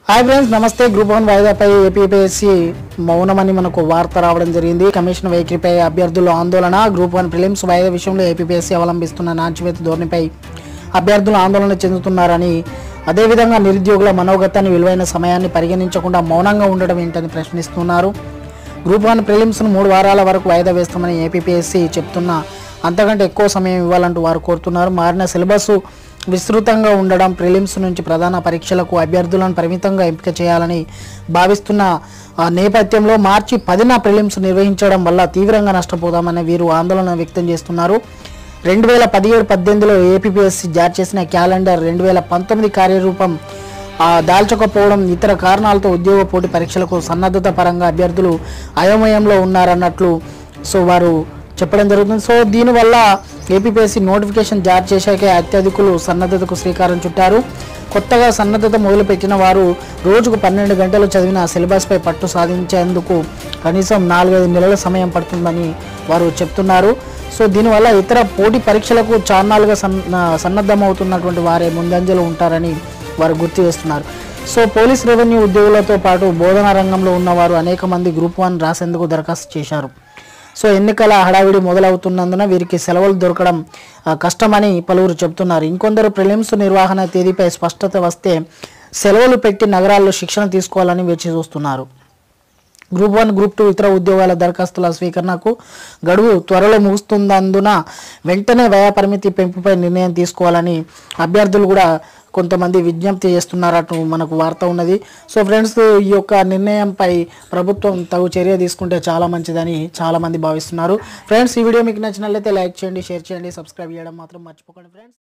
hi friends నమస్తే group one వాయిదాపై APPSC మౌనమని మనకు వార్త రావడం జరిగింది కమిషన్ వైఖరిపై అభ్యర్థుల ఆందోళన గ్రూప్ వన్ ప్రిలిమ్స్ వాయిదా విషయంలో ఏపీపీఎస్సీ అవలంబిస్తున్న నాణ్యత ధోరణిపై అభ్యర్థులు ఆందోళన చెందుతున్నారని అదేవిధంగా నిరుద్యోగుల మనోగతాన్ని విలువైన సమయాన్ని పరిగణించకుండా మౌనంగా ఉండడం ఏంటని ప్రశ్నిస్తున్నారు గ్రూప్ వన్ ప్రిలిమ్స్ను మూడు వారాల వరకు వాయిదా వేస్తామని ఏపీపీఎస్సీ చెప్తున్నా అంతకంటే ఎక్కువ సమయం ఇవ్వాలంటూ వారు కోరుతున్నారు మారిన సిలబస్ విస్తృతంగా ఉండడం ప్రిలిమ్స్ నుంచి ప్రధాన పరీక్షలకు అభ్యర్థులను పరిమితంగా ఎంపిక చేయాలని భావిస్తున్న ఆ నేపథ్యంలో మార్చి పదిన ప్రిలిమ్స్ నిర్వహించడం వల్ల తీవ్రంగా నష్టపోతామని వీరు ఆందోళన వ్యక్తం చేస్తున్నారు రెండు వేల పదిహేడు పద్దెనిమిదిలో ఏపీపీఎస్సీ జారీ చేసిన క్యాలెండర్ రెండు వేల పంతొమ్మిది కార్యరూపం ఆ, దాల్చకపోవడం ఇతర కారణాలతో ఉద్యోగ పోటీ పరీక్షలకు సన్నద్ధత పరంగా అభ్యర్థులు అయోమయంలో ఉన్నారన్నట్లు సో వారు చెప్పడం జరుగుతుంది సో దీనివల్ల ఏపీపీఎస్సీ నోటిఫికేషన్ జారీ చేశాకే అత్యధికులు సన్నద్ధతకు శ్రీకారం చుట్టారు కొత్తగా సన్నద్ధత మొదలుపెట్టిన వారు రోజుకు పన్నెండు గంటలు చదివిన సిలబస్పై పట్టు సాధించేందుకు కనీసం నాలుగైదు నెలల సమయం పడుతుందని వారు చెప్తున్నారు సో దీనివల్ల ఇతర పోటీ పరీక్షలకు చాన్నాలుగా సన్న సన్నద్ధమవుతున్నటువంటి వారే ముందంజలో ఉంటారని వారు గుర్తు చేస్తున్నారు సో పోలీస్ రెవెన్యూ ఉద్యోగులతో పాటు బోధనా రంగంలో ఉన్నవారు అనేక మంది గ్రూప్ వన్ రాసేందుకు దరఖాస్తు చేశారు సో ఎన్నికల హడావిడి మొదలవుతున్నందున వీరికి సెలవులు దొరకడం ఆ, కష్టమని పలువురు చెబుతున్నారు ఇంకొందరు ప్రిలిమ్స్ నిర్వహణ తేదీపై స్పష్టత వస్తే సెలవులు పెట్టి నగరాల్లో శిక్షణ తీసుకోవాలని వేచి చూస్తున్నారు గ్రూప్ వన్ గ్రూప్ టూ ఇతర ఉద్యోగాల దరఖాస్తుల స్వీకరణకు గడువు త్వరలో ముగుస్తున్నందున వెంటనే వ్యయ పరిమితి పెంపుపై నిర్ణయం తీసుకోవాలని అభ్యర్థులు కూడా కొంతమంది విజ్ఞప్తి చేస్తున్నారట మనకు వార్త ఉన్నది సో ఫ్రెండ్స్ ఈ యొక్క నిర్ణయంపై ప్రభుత్వం తగు చర్య తీసుకుంటే చాలా మంచిదని చాలా మంది భావిస్తున్నారు ఫ్రెండ్స్ ఈ వీడియో మీకు నచ్చినట్లయితే లైక్ చేయండి షేర్ చేయండి సబ్స్క్రైబ్ చేయడం మాత్రం మర్చిపోకండి ఫ్రెండ్స్